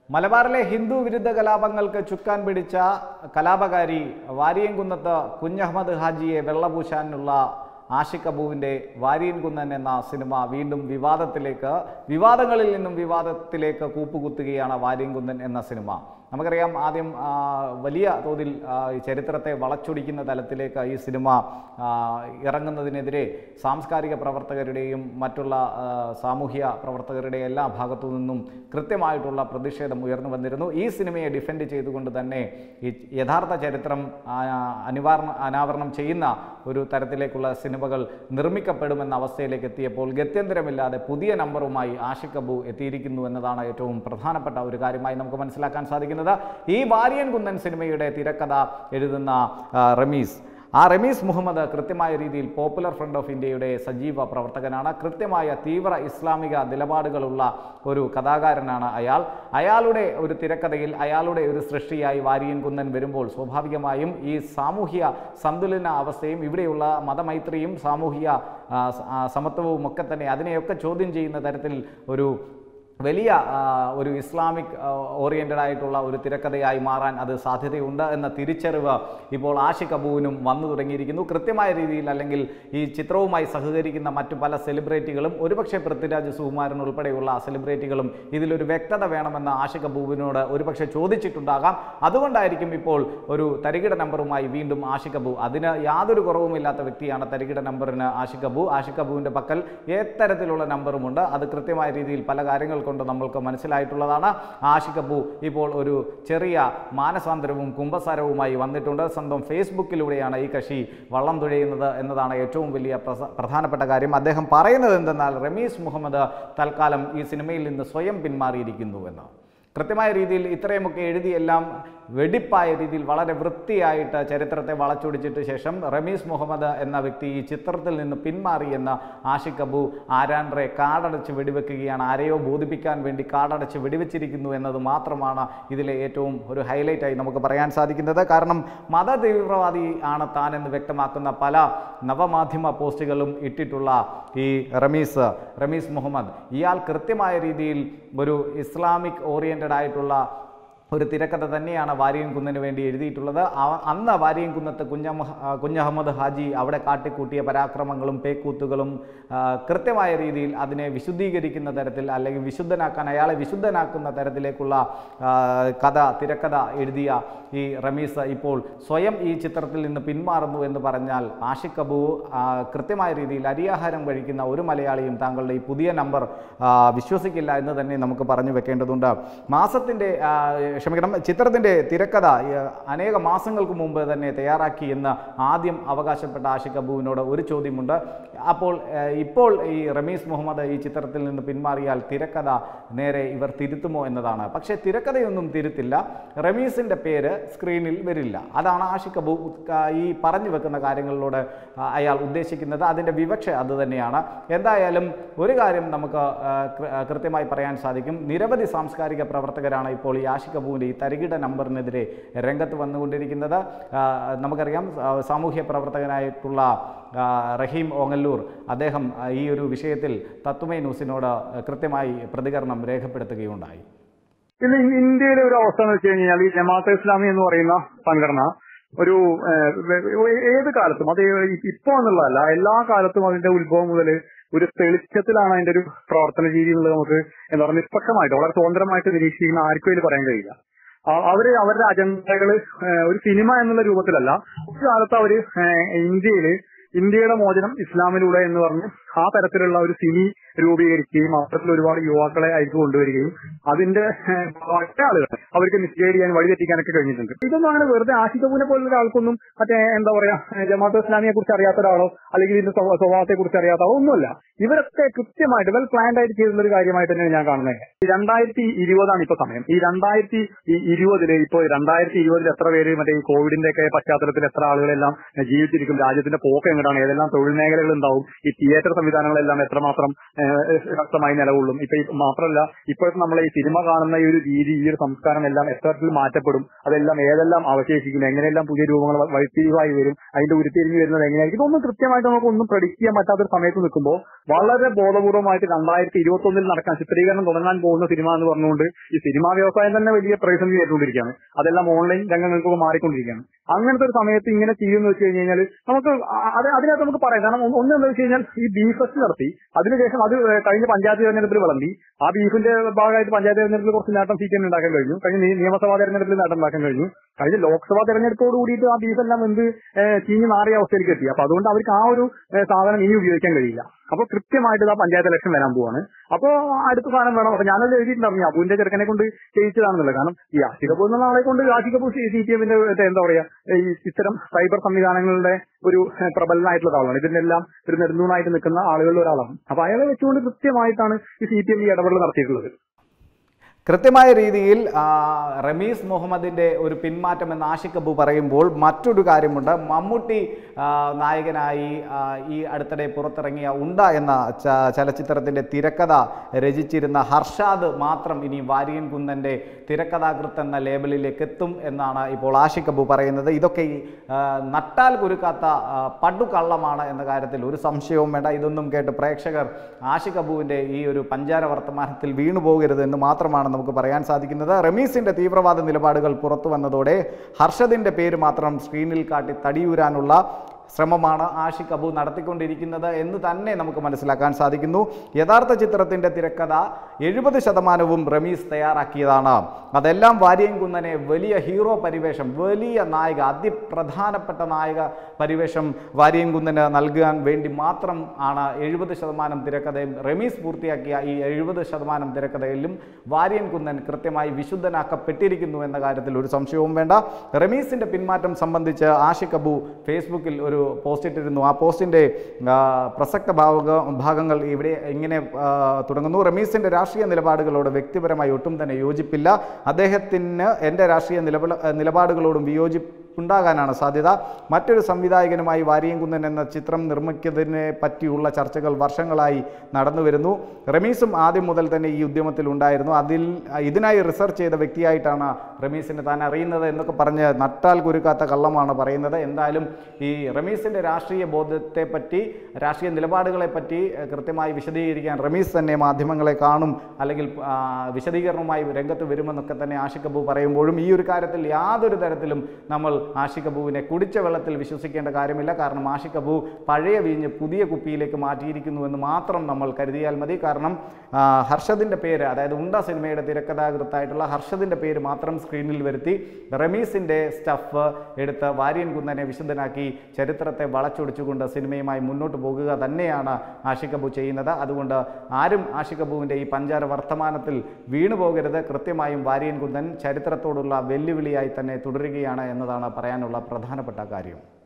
മലബാറിലെ ഹിന്ദു വിരുദ്ധ കലാപങ്ങൾക്ക് ചുക്കാൻ പിടിച്ച കലാപകാരി വാരിയംകുന്നത്ത് കുഞ്ഞഹമ്മദ് ഹാജിയെ വെള്ളപൂശാനുള്ള ആഷിഖ് അബുവിൻ്റെ വാരിയൻകുന്നൻ എന്ന സിനിമ വീണ്ടും വിവാദത്തിലേക്ക് വിവാദങ്ങളിൽ നിന്നും വിവാദത്തിലേക്ക് കൂപ്പുകുത്തുകയാണ് വാരിയൻകുന്നൻ എന്ന സിനിമ നമുക്കറിയാം ആദ്യം ആ, വലിയ തോതിൽ ആ, ഈ ചരിത്രത്തെ വളച്ചൊടിക്കുന്ന തലത്തിലേക്ക് ഈ സിനിമ ആ, ഇറങ്ങുന്നതിനെതിരെ സാംസ്കാരിക പ്രവർത്തകരുടെയും മറ്റുള്ള ആ, സാമൂഹ്യ പ്രവർത്തകരുടെ എല്ലാ ഭാഗത്തു നിന്നും കൃത്യമായിട്ടുള്ള പ്രതിഷേധം ഉയർന്നു വന്നിരുന്നു ഈ സിനിമയെ ഡിഫെൻഡ് ചെയ്തുകൊണ്ട് തന്നെ ഈ യഥാർത്ഥ ചരിത്രം ആ, അനിവാരണ അനാവരണം ചെയ്യുന്ന ഒരു തരത്തിലേക്കുള്ള സിനിമകൾ നിർമ്മിക്കപ്പെടുമെന്ന അവസ്ഥയിലേക്ക് എത്തിയപ്പോൾ ഗത്യന്തരമില്ലാതെ പുതിയ നമ്പറുമായി ആഷിഖ് അബു എത്തിയിരിക്കുന്നു എന്നതാണ് ഏറ്റവും പ്രധാനപ്പെട്ട ഒരു കാര്യമായി നമുക്ക് മനസ്സിലാക്കാൻ സാധിക്കുന്നത് ഈ വാരിയൻ കുന്നൻ സിനിമയുടെ തിരക്കഥ എഴുതുന്ന ആ, റമീസ് ആ റമീസ് മുഹമ്മദ് കൃത്യമായ രീതിയിൽ പോപ്പുലർ ഫ്രണ്ട് ഓഫ് ഇന്ത്യയുടെ സജീവ പ്രവർത്തകനാണ് കൃത്യമായ തീവ്ര ഇസ്ലാമിക നിലപാടുകളുള്ള ഒരു കഥാകാരനാണ് അയാൾ അയാളുടെ ഒരു തിരക്കഥയിൽ അയാളുടെ ഒരു സൃഷ്ടിയായി വാരിയൻ കുന്നൻ വരുമ്പോൾ സ്വാഭാവികമായും ഈ സാമൂഹ്യ സന്തുലന അവസ്ഥയും ഇവിടെയുള്ള മതമൈത്രിയും സാമൂഹിക ആ, സ- ആ, സമത്വവും ഒക്കെ തന്നെ അതിനെയൊക്കെ ചോദ്യം ചെയ്യുന്ന തരത്തിൽ ഒരു വലിയ ആ, ഒരു ഇസ്ലാമിക് ഓറിയൻറ്റഡ് ആയിട്ടുള്ള ഒരു തിരക്കഥയായി മാറാൻ അത് സാധ്യതയുണ്ട് എന്ന തിരിച്ചറിവ് ഇപ്പോൾ ആഷിഖ് അബുവിനും വന്നു തുടങ്ങിയിരിക്കുന്നു കൃത്യമായ രീതിയിൽ അല്ലെങ്കിൽ ഈ ചിത്രവുമായി സഹകരിക്കുന്ന മറ്റു പല സെലിബ്രിറ്റികളും ഒരുപക്ഷെ പൃഥ്വിരാജ് സുകുമാരൻ ഉൾപ്പെടെയുള്ള സെലിബ്രിറ്റികളും ഇതിലൊരു വ്യക്തത വേണമെന്ന് ആഷിഖ് അബുവിനോട് ഒരുപക്ഷെ ചോദിച്ചിട്ടുണ്ടാകാം അതുകൊണ്ടായിരിക്കും ഇപ്പോൾ ഒരു തരികിട നമ്പറുമായി വീണ്ടും ആഷിഖ് അബു അതിന് യാതൊരു കുറവുമില്ലാത്ത വ്യക്തിയാണ് തരികിട നമ്പറിന് ആഷിഖ് അബു ആഷിഖ് അബുവിൻ്റെ പക്കൽ എത്തരത്തിലുള്ള നമ്പറുമുണ്ട് അത് കൃത്യമായ രീതിയിൽ പല കാര്യങ്ങൾ കൊണ്ട് നമ്മൾക്ക് മനസ്സിലായിട്ടുള്ളതാണ് ആഷിഖ് അബു ഇപ്പോൾ ഒരു ചെറിയ മാനസാന്തരവും കുംഭസാരവുമായി വന്നിട്ടുണ്ട് സ്വന്തം ഫേസ്ബുക്കിലൂടെയാണ് ഈ കക്ഷി വള്ളം തുഴയുന്നത് എന്നതാണ് ഏറ്റവും വലിയ പ്രസ- പ്രധാനപ്പെട്ട കാര്യം അദ്ദേഹം പറയുന്നത് എന്തെന്നാൽ റമീസ് മുഹമ്മദ് തൽക്കാലം ഈ സിനിമയിൽ നിന്ന് സ്വയം പിന്മാറിയിരിക്കുന്നുവെന്ന് കൃത്യമായ രീതിയിൽ ഇത്രയുമൊക്കെ എഴുതിയെല്ലാം വെടിപ്പായ രീതിയിൽ വളരെ വൃത്തിയായിട്ട് ചരിത്രത്തെ വളച്ചൊടിച്ചിട്ട് ശേഷം റമീസ് മുഹമ്മദ് എന്ന വ്യക്തി ഈ ചിത്രത്തിൽ നിന്ന് പിന്മാറി എന്ന ആഷിഖ് അബു ആരാൻറെ കാടടച്ച് വെടിവെക്കുകയാണ് ആരെയോ ബോധിപ്പിക്കാൻ വേണ്ടി കാടടച്ച് വെടിവെച്ചിരിക്കുന്നു എന്നത് മാത്രമാണ് ഇതിലെ ഏറ്റവും ഒരു ഹൈലൈറ്റായി നമുക്ക് പറയാൻ സാധിക്കുന്നത് കാരണം മത തീവ്രവാദി ആണ് താനെന്ന് വ്യക്തമാക്കുന്ന പല നവമാധ്യമ പോസ്റ്റുകളും ഇട്ടിട്ടുള്ള ഈ റമീസ് റമീസ് മുഹമ്മദ് ഇയാൾ കൃത്യമായ രീതിയിൽ ഒരു ഇസ്ലാമിക് ഓറിയൻറ്റഡ് ആയിട്ടുള്ള ഒരു തിരക്കഥ തന്നെയാണ് വാരിയൻ കുന്നിന് വേണ്ടി എഴുതിയിട്ടുള്ളത് അവ- അന്ന് വാരിയൻ കുന്നത്ത് കുഞ്ഞമ്മ ആ, കുഞ്ഞഹമ്മദ് ഹാജി അവിടെ കാട്ടിക്കൂട്ടിയ പരാക്രമങ്ങളും പേക്കൂത്തുകളും ആ, കൃത്യമായ രീതിയിൽ അതിനെ വിശുദ്ധീകരിക്കുന്ന തരത്തിൽ അല്ലെങ്കിൽ വിശുദ്ധനാക്കാൻ അയാളെ വിശുദ്ധനാക്കുന്ന തരത്തിലേക്കുള്ള ആ, കഥ തിരക്കഥ എഴുതിയ ഈ റമീസ് ഇപ്പോൾ സ്വയം ഈ ചിത്രത്തിൽ നിന്ന് പിന്മാറുന്നു എന്ന് പറഞ്ഞാൽ ആഷിഖ് അബു ആ, കൃത്യമായ രീതിയിൽ അരിയാഹാരം കഴിക്കുന്ന ഒരു മലയാളിയും താങ്കളുടെ ഈ പുതിയ നമ്പർ ആ, വിശ്വസിക്കില്ല എന്ന് തന്നെ നമുക്ക് പറഞ്ഞു വെക്കേണ്ടതുണ്ട് മാസത്തിൻ്റെ ആ, ക്ഷമിക്കണം ചിത്രത്തിൻ്റെ തിരക്കഥ ഈ, അനേക മാസങ്ങൾക്ക് മുമ്പ് തന്നെ തയ്യാറാക്കി എന്ന് ആദ്യം അവകാശപ്പെട്ട ആഷിഖ് അബുവിനോട് ഒരു ചോദ്യമുണ്ട് അപ്പോൾ ആ, ഇപ്പോൾ ഈ റമീസ് മുഹമ്മദ് ഈ ചിത്രത്തിൽ നിന്ന് പിന്മാറിയാൽ തിരക്കഥ നേരെ ഇവർ തിരുത്തുമോ എന്നതാണ് പക്ഷേ തിരക്കഥയൊന്നും തിരുത്തില്ല റമീസിൻ്റെ പേര് സ്ക്രീനിൽ വരില്ല അതാണ് ആഷിഖ് അബു ആ, ഈ പറഞ്ഞു വെക്കുന്ന കാര്യങ്ങളിലൂടെ ആ, അയാൾ ഉദ്ദേശിക്കുന്നത് അതിൻ്റെ വിവക്ഷ അത് തന്നെയാണ് എന്തായാലും ഒരു കാര്യം നമുക്ക് ആ, കൃ- ആ, കൃത്യമായി പറയാൻ സാധിക്കും നിരവധി സാംസ്കാരിക പ്രവർത്തകരാണ് ഇപ്പോൾ ഈ ആഷിഖ് അബുവിൻ്റെ ഈ തരികിട നമ്പറിനെതിരെ രംഗത്ത് വന്നുകൊണ്ടിരിക്കുന്നത് ആ, നമുക്കറിയാം ആ, സാമൂഹ്യ പ്രവർത്തകനായിട്ടുള്ള ആ, റഹീം ഓങ്ങല്ലൂർ അദ്ദേഹം ആ, ഈ ഒരു വിഷയത്തിൽ തത്വമേ ന്യൂസിനോട് കൃത്യമായി പ്രതികരണം രേഖപ്പെടുത്തുകയുണ്ടായി പിന്നെ ഇ- ഇന്ത്യയിലെ ഒരു അവസ്ഥ എന്ന് വെച്ച് കഴിഞ്ഞാൽ ഈ ജമാഅത്തെ ഇസ്ലാമി എന്ന് പറയുന്ന സംഘടന ഒരു ഏഹ്, വെ- വെ- ഏത് കാലത്തും അത് ഇപ്പോ എന്നുള്ളതല്ല എല്ലാ കാലത്തും അതിന്റെ ഉത്ഭവം മുതൽ ഒരു തെളിച്ചത്തിലാണ് അതിന്റെ ഒരു പ്രവർത്തന രീതി എന്നുള്ളത് നമുക്ക് എന്താ പറയുക നിഷ്പക്ഷമായിട്ട് വളരെ സ്വതന്ത്രമായിട്ട് നിരീക്ഷിക്കുന്ന ആർക്കും ഇതിൽ പറയാൻ കഴിയില്ല ആ- അവര് അവരുടെ അജണ്ടകള് ഏഹ്, ഒരു സിനിമ എന്നുള്ള രൂപത്തിലല്ല ഒരു കാലത്ത് അവര് ഏഹ്, ഇന്ത്യയില് ഇന്ത്യയുടെ മോചനം ഇസ്ലാമിലൂടെ എന്ന് പറഞ്ഞ് ആ തരത്തിലുള്ള ഒരു സിനി രൂപീകരിക്കുകയും അത്തരത്തിൽ ഒരുപാട് യുവാക്കളെ അയച്ചു കൊണ്ടുവരികയും അതിന്റെ ഏഹ്, ഒറ്റ ആളുകൾ അവർക്ക് മിസ്ഗൈഡ് ചെയ്യാൻ വഴിതെറ്റിക്കാനൊക്കെ കഴിഞ്ഞിട്ടുണ്ട് ഇതൊന്നും അങ്ങനെ വെറുതെ ആശിതപൂനെ പോലുള്ള ഒരാൾക്കൊന്നും മറ്റേ എന്താ പറയാ ഏഹ്, ജമാഅത്ത് ഇസ്ലാമിയെ കുറിച്ച് അറിയാത്ത ഒരാളോ അല്ലെങ്കിൽ ഇതിന്റെ സ്വഭാ- സ്വഭാവത്തെ കുറിച്ച് അറിയാത്ത ആളോ ഒന്നുമല്ല ഇവരൊക്കെ കൃത്യമായിട്ട് വെൽ പ്ലാൻഡ് ആയിട്ട് ചെയ്തിട്ടുള്ള ഒരു കാര്യമായിട്ട് തന്നെയാണ് ഞാൻ കാണുന്നത് ഈ രണ്ടായിരത്തി ഇരുപതാണ് ഇപ്പൊ സമയം ഈ രണ്ടായിരത്തി ഇരുപതില് ഇപ്പൊ രണ്ടായിരത്തി ഇരുപതിൽ എത്ര പേര് മറ്റേ ഈ കോവിഡിന്റെ ഒക്കെ പശ്ചാത്തലത്തിൽ എത്ര ആളുകളെല്ലാം ജീവിച്ചിരിക്കും രാജ്യത്തിന്റെ പോക്ക് എങ്ങനെയാണ് ഏതെല്ലാം തൊഴിൽ മേഖലകൾ ഉണ്ടാവും ഈ തിയേറ്റർ സംവിധാനങ്ങളെല്ലാം എത്രമാത്രം ഏഹ്, ഏഹ്, ശക്തമായി നിലകൊള്ളും ഇപ്പൊ ഈ മാത്രമല്ല ഇപ്പോഴത്തെ നമ്മളെ ഈ സിനിമ കാണുന്ന ഈ ഒരു രീതി ഈ ഒരു സംസ്കാരം എല്ലാം എത്തരത്തിൽ മാറ്റപ്പെടും അതെല്ലാം ഏതെല്ലാം അവശേഷിക്കും എങ്ങനെയെല്ലാം പുതിയ രൂപങ്ങൾ വ- വഴിത്തിരിവായി വരും അതിന്റെ ഉരുത്തിരിഞ്ഞ് വരുന്നത് എങ്ങനെയായിരിക്കും ഇതൊന്നും കൃത്യമായിട്ട് നമുക്ക് ഒന്നും പ്രഡിക്ട് ചെയ്യാൻ പറ്റാത്ത ഒരു സമയത്ത് നിൽക്കുമ്പോൾ വളരെ ബോധപൂർവമായിട്ട് രണ്ടായിരത്തി ഇരുപത്തി ഒന്നിൽ നടക്കാൻ ചിത്രീകരണം തുടങ്ങാൻ പോകുന്ന സിനിമ എന്ന് പറഞ്ഞുകൊണ്ട് ഈ സിനിമാ വ്യവസായം തന്നെ വലിയ പ്രതിസന്ധി നേരിട്ടുകൊണ്ടിരിക്കുകയാണ് അതെല്ലാം ഓൺലൈൻ രംഗങ്ങൾക്കൊക്കെ മാറിക്കൊണ്ടിരിക്കുകയാണ് അങ്ങനത്തെ ഒരു സമയത്ത് ഇങ്ങനെ ചെയ്യുമെന്ന് വെച്ച് കഴിഞ്ഞ് കഴിഞ്ഞാൽ നമുക്ക് അ- അത് അതിനകത്ത് നമുക്ക് പറയാം കാരണം ഒന്ന് ഒന്ന് എന്താ വെച്ച് കഴിഞ്ഞാൽ ഈ ബീഫ് ഫെസ്റ്റ് നടത്തി അതിനുശേഷം അത് കഴിഞ്ഞ പഞ്ചായത്ത് തെരഞ്ഞെടുപ്പിൽ വിളമ്പി ആ ബീഫിന്റെ ഭാഗമായിട്ട് പഞ്ചായത്ത് തെരഞ്ഞെടുപ്പിൽ കുറച്ച് നേട്ടം സി പി എം ഉണ്ടാക്കാൻ കഴിഞ്ഞു കഴിഞ്ഞ നിയ- നിയമസഭാ തെരഞ്ഞെടുപ്പിൽ നേട്ടം ഉണ്ടാക്കാൻ കഴിഞ്ഞു കഴിഞ്ഞ ലോക്സഭാ തെരഞ്ഞെടുപ്പോട് കൂടിയിട്ട് ആ ബീഫ് എല്ലാം എന്ത് ഏഹ്, ചീഞ്ഞ് നാറിയ അവസ്ഥയിലേക്ക് എത്തി അപ്പൊ അതുകൊണ്ട് അവർക്ക് ആ ഒരു ഏഹ്, സാധനം ഇനി ഉപയോഗിക്കാൻ കഴിയില്ല അപ്പൊ കൃത്യമായിട്ട് ആ പഞ്ചായത്ത് ഇലക്ഷൻ വരാൻ പോവാണ് അപ്പൊ അടുത്ത സാധനം വേണം അപ്പൊ ഞാനത് എഴുതിയിട്ടുണ്ടായിരുന്നു ഈ അബുവിന്റെ ചെറുക്കനെ കൊണ്ട് ചെയ്യിച്ചതാണെന്നുള്ളത് കാരണം ഈ ആഷിക കപൂർ എന്ന ആളെ കൊണ്ട് ആഷിക കപൂർ സി പി എമ്മിന്റെ എന്താ പറയാ ഈ ഇത്തരം സൈബർ സംവിധാനങ്ങളുടെ ഒരു ഏഹ്, പ്രബലനായിട്ടുള്ള ഒരാളാണ് ഇതിനെല്ലാം ഒരു നെടുന്നൂണായിട്ട് നിൽക്കുന്ന ആളുകളിൽ ഒരാളാണ് അപ്പൊ അയാളെ വെച്ചുകൊണ്ട് കൃത്യമായിട്ടാണ് ഈ സി പി എം ഈ ഇടപെടൽ നടത്തിയിട്ടുള്ളത് കൃത്യമായ രീതിയിൽ ആ, റമീസ് മുഹമ്മദിൻ്റെ ഒരു പിന്മാറ്റം എന്ന് ആഷിഖ് അബു പറയുമ്പോൾ മറ്റൊരു കാര്യമുണ്ട് മമ്മൂട്ടി ആ, നായകനായി ആ, ഈ അടുത്തിടെ പുറത്തിറങ്ങിയ ഉണ്ട എന്ന ച- ചലച്ചിത്രത്തിൻ്റെ തിരക്കഥ രചിച്ചിരുന്ന ഹർഷാദ് മാത്രം ഇനി വാരിയൻ കുന്നൻ്റെ തിരക്കഥാകൃത്ത് എന്ന ലേബലിലേക്ക് എത്തും എന്നാണ് ഇപ്പോൾ ആഷിഖ് അബു പറയുന്നത് ഇതൊക്കെ ഈ, ആ, നട്ടാൽ കുരുക്കാത്ത ആ, പടുകള്ളമാണ് എന്ന കാര്യത്തിൽ ഒരു സംശയവും വേണ്ട ഇതൊന്നും കേട്ട് പ്രേക്ഷകർ ആഷിഖ് അബുവിൻ്റെ ഈ ഒരു പഞ്ചാര വർത്തമാനത്തിൽ വീണു പോകരുത് എന്ന് മാത്രമാണ് നമുക്ക് പറയാൻ സാധിക്കുന്നത് റമീസിൻ്റെ തീവ്രവാദ നിലപാടുകൾ പുറത്തു വന്നതോടെ ഹർഷദിൻ്റെ പേര് മാത്രം സ്ക്രീനിൽ കാട്ടി തടിയൂരാനുള്ള ശ്രമമാണ് ആഷിഖ് അബു നടത്തിക്കൊണ്ടിരിക്കുന്നത് എന്ന് തന്നെ നമുക്ക് മനസ്സിലാക്കാൻ സാധിക്കുന്നു യഥാർത്ഥ ചിത്രത്തിൻ്റെ തിരക്കഥ എഴുപത് ശതമാനവും റമീസ് തയ്യാറാക്കിയതാണ് അതെല്ലാം വാരിയംകുന്നനെ വലിയ ഹീറോ പരിവേഷം വലിയ നായിക അതിപ്രധാനപ്പെട്ട നായിക പരിവേഷം വാരിയംകുന്നന് നൽകാൻ വേണ്ടി മാത്രം ആണ് എഴുപത് ശതമാനം തിരക്കഥയും റമീസ് പൂർത്തിയാക്കിയ ഈ എഴുപത് ശതമാനം തിരക്കഥയിലും വാര്യൻ കുന്നൻ കൃത്യമായി വിശുദ്ധനാക്കപ്പെട്ടിരിക്കുന്നു എന്ന കാര്യത്തിൽ ഒരു സംശയവും വേണ്ട റമീസിന്റെ പിന്മാറ്റം സംബന്ധിച്ച് ആഷിഖ് അബു ഫേസ്ബുക്കിൽ ഒരു പോസ്റ്റ് ഇട്ടിരുന്നു ആ പോസ്റ്റിന്റെ ആ, പ്രസക്ത ഭാഗ ഭാഗങ്ങൾ ഇവിടെ ഇങ്ങനെ ആ, തുടങ്ങുന്നു റമീസിന്റെ രാഷ്ട്രീയ നിലപാടുകളോട് വ്യക്തിപരമായി ഒട്ടും തന്നെ യോജിപ്പില്ല അദ്ദേഹത്തിന് എൻ്റെ രാഷ്ട്രീയ നിലപാട് നിലപാടുകളോടും വിയോജിപ്പുണ്ടാകാനാണ് സാധ്യത മറ്റൊരു സംവിധായകനുമായി വാരിയംകുന്നൻ എന്ന ചിത്രം നിർമ്മിക്കുന്നതിനെ പറ്റിയുള്ള ചർച്ചകൾ വർഷങ്ങളായി നടന്നു വരുന്നു റമീസും ആദ്യം മുതൽ തന്നെ ഈ ഉദ്യമത്തിൽ ഉണ്ടായിരുന്നു അതിൽ ഇതിനായി റിസർച്ച് ചെയ്ത വ്യക്തിയായിട്ടാണ് റമീസിനെ താൻ അറിയുന്നത് എന്നൊക്കെ പറഞ്ഞ് നട്ടാൽ കുരുക്കാത്ത കള്ളമാണ് പറയുന്നത് എന്തായാലും ഈ റമീസിൻ്റെ രാഷ്ട്രീയ ബോധത്തെ പറ്റി രാഷ്ട്രീയ നിലപാടുകളെ പറ്റി ഏഹ്, കൃത്യമായി വിശദീകരിക്കാൻ റമീസ് തന്നെ മാധ്യമങ്ങളെ കാണും അല്ലെങ്കിൽ ആ, വിശദീകരണവുമായി രംഗത്ത് വരുമെന്നൊക്കെ തന്നെ ആഷിഖ് അബു പറയുമ്പോഴും ഈ ഒരു കാര്യത്തിൽ യാതൊരു തരത്തിലും നമ്മൾ ആഷിഖ് അബുവിനെ കുടിച്ച വെള്ളത്തിൽ വിശ്വസിക്കേണ്ട കാര്യമില്ല കാരണം ആഷിഖ് അബു പഴയ വീഞ്ഞ് പുതിയ കുപ്പിയിലേക്ക് മാറ്റിയിരിക്കുന്നു എന്ന് മാത്രം നമ്മൾ കരുതിയാൽ മതി കാരണം ആ, ഹർഷദിൻ്റെ പേര് അതായത് ഉണ്ട സിനിമയുടെ തിരക്കഥാകൃത്തായിട്ടുള്ള ഹർഷദിൻ്റെ പേര് മാത്രം സ്ക്രീനിൽ വരുത്തി റമീസിൻ്റെ സ്റ്റഫ് എടുത്ത് വാര്യൻ കുന്നനെ വിശുദ്ധനാക്കി ചരിത്രത്തെ വളച്ചൊടിച്ചുകൊണ്ട് സിനിമയുമായി മുന്നോട്ട് പോകുക തന്നെയാണ് ആഷിഖ് അബു ചെയ്യുന്നത് അതുകൊണ്ട് ആരും ആഷിഖ് അബുവിൻ്റെ ഈ പഞ്ചാര വർത്തമാനത്തിൽ വീണു പോകരുത് കൃത്യമായും വാര്യൻ കുന്നൻ ചരിത്രത്തോടുള്ള വെല്ലുവിളിയായി തന്നെ തുടരുകയാണ് എന്നതാണ് പറയാനുള്ള പ്രധാനപ്പെട്ട കാര്യം